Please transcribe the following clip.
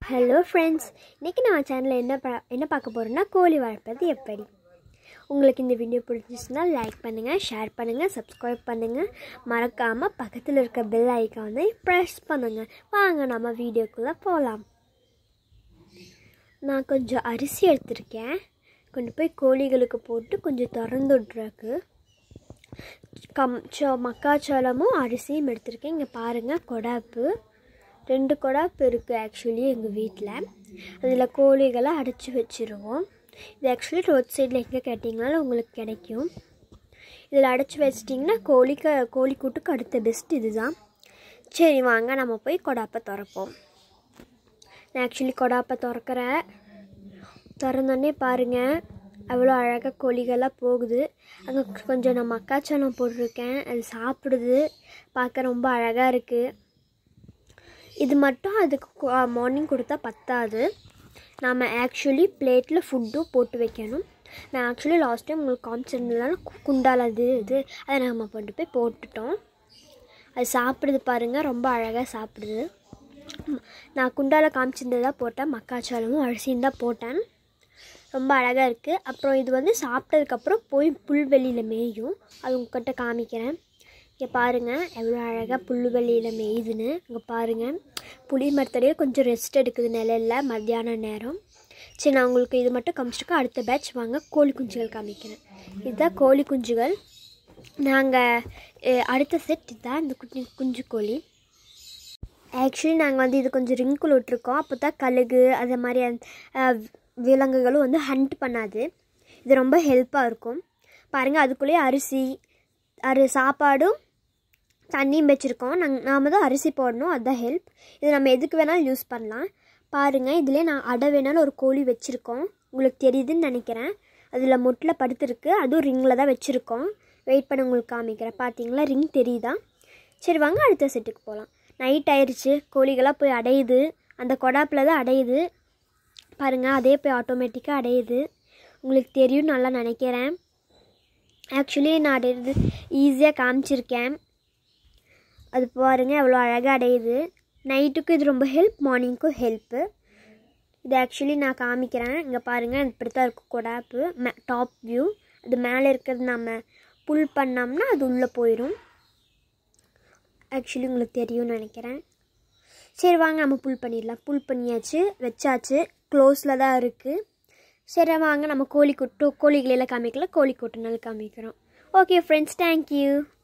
hello friends இன்றைக்கி நான் சேனலில் என்ன பா என்ன பார்க்க போகிறேன்னா கோழி வளர்ப்பது எப்படி உங்களுக்கு இந்த வீடியோ பிடிச்சிச்சுன்னா லைக் பண்ணுங்கள் ஷேர் பண்ணுங்கள் சப்ஸ்கிரைப் பண்ணுங்கள் மறக்காமல் பக்கத்தில் இருக்க பெல் ஐக்கானை ப்ரெஸ் பண்ணுங்கள் வாங்க நம்ம வீடியோக்குள்ளே போகலாம் நான் கொஞ்சம் அரிசி எடுத்திருக்கேன் கொண்டு போய் கோழிகளுக்கு போட்டு கொஞ்சம் திறந்து விட்றக்கு கம் சோ மக்காச்சோளமும் அரிசியும் எடுத்திருக்கேன் இங்கே பாருங்கள் கொடாப்பு ரெண்டு கொடாப்பு இருக்குது ஆக்சுவலி எங்கள் வீட்டில் அதில் கோழிகளை அடைச்சி வச்சுருவோம் இது ஆக்சுவலி ரோட் சைடில் எங்கே கேட்டிங்கனாலும் உங்களுக்கு கிடைக்கும் இதில் அடைச்சி வச்சிட்டிங்கன்னா கோழிக்கு கோழி கூட்டுக்கு அடுத்த பெஸ்ட் இதுதான் சரி வாங்க நம்ம போய் கொடாப்பை திறப்போம் நான் ஆக்சுவலி கொடாப்பை திறக்கிறேன் திறந்தோடனே பாருங்கள் அவ்வளோ அழகாக கோழிகளாக போகுது அங்கே கொஞ்சம் நான் மக்காச்சோளம் போட்டிருக்கேன் அது சாப்பிடுது பார்க்க ரொம்ப அழகாக இருக்குது இது மட்டும் அதுக்கு மார்னிங் கொடுத்தா பத்தாது நாம் ஆக்சுவலி பிளேட்டில் ஃபுட்டும் போட்டு வைக்கணும் நான் ஆக்சுவலி லாஸ்ட் டைம் உங்களுக்கு காமிச்சிருந்ததுனால குண்டால் அது இது அதை நம்ம கொண்டு போய் போட்டுட்டோம் அது சாப்பிடுது பாருங்கள் ரொம்ப அழகாக சாப்பிடுது நான் குண்டால் காமிச்சிருந்ததாக போட்டேன் மக்காச்சோளமும் அரிசியும் தான் போட்டேன் ரொம்ப அழகாக இருக்குது அப்புறம் இது வந்து சாப்பிட்டதுக்கப்புறம் போய் புல்வெளியில் மேயும் அது உங்ககிட்ட காமிக்கிறேன் இங்கே பாருங்கள் எவ்வளோ அழகாக புல்வெளியில் மேயுதுன்னு இங்கே பாருங்கள் புளி மரத்தடியே கொஞ்சம் ரெஸ்ட் எடுக்குது நிழலில் மத்தியான நேரம் சரி நான் உங்களுக்கு இது மட்டும் காமிச்சிருக்கேன் அடுத்த பேட்ச் வாங்க கோழி குஞ்சுகள் காமிக்கிறேன் இதுதான் கோழி குஞ்சுகள் நாங்கள் அடுத்த செட் இதுதான் இந்த குஞ்சு குஞ்சு கோழி ஆக்சுவலி நாங்கள் வந்து இது கொஞ்சம் ரிங்குள் விட்ருக்கோம் அப்போ தான் கழுகு அது மாதிரி விலங்குகளும் வந்து ஹண்ட் பண்ணாது இது ரொம்ப ஹெல்ப்பாக இருக்கும் பாருங்கள் அதுக்குள்ளேயே அரிசி அரி சாப்பாடும் தண்ணியும் வச்சுருக்கோம் நாங் நாம் தான் அரிசி போடணும் அதுதான் ஹெல்ப் இது நம்ம எதுக்கு வேணாலும் யூஸ் பண்ணலாம் பாருங்கள் இதிலே நான் அடை வேணாலும் ஒரு கோழி வச்சுருக்கோம் உங்களுக்கு தெரியுதுன்னு நினைக்கிறேன் அதில் முட்டில் படுத்துருக்கு அதுவும் ரிங்கில் தான் வச்சுருக்கோம் வெயிட் பண்ண உங்களுக்கு காமிக்கிறேன் பார்த்தீங்களா ரிங் தெரியுதா சரி வாங்க அடுத்த செட்டுக்கு போகலாம் நைட் ஆயிடுச்சு கோழிகளாக போய் அடையுது அந்த கொடாப்பில் தான் அடையுது பாருங்கள் அதே போய் ஆட்டோமேட்டிக்காக அடையுது உங்களுக்கு தெரியும் நல்லா நினைக்கிறேன் ஆக்சுவலி நான் அடையிறது ஈஸியாக காமிச்சிருக்கேன் அது பாருங்கள் எவ்வளோ அழகாக அடையுது நைட்டுக்கும் இது ரொம்ப ஹெல்ப் மார்னிங்க்கும் ஹெல்ப்பு இது ஆக்சுவலி நான் காமிக்கிறேன் இங்கே பாருங்கள் இப்படி தான் இருக்கும் கொடாப்பு மே டாப் வியூ அது மேலே இருக்கிறது நம்ம புல் பண்ணோம்னா அது உள்ளே போயிடும் ஆக்சுவலி உங்களுக்கு தெரியும்னு நினைக்கிறேன் சரி வாங்க நம்ம புல் பண்ணிடலாம் புல் பண்ணியாச்சு வச்சாச்சு க்ளோஸில் தான் இருக்குது சரி வாங்க நம்ம கோழி கொட்டு கோழிகளெல்லாம் காமிக்கல கோழி கொட்டுனாலும் காமிக்கிறோம் ஓகே ஃப்ரெண்ட்ஸ் தேங்க்யூ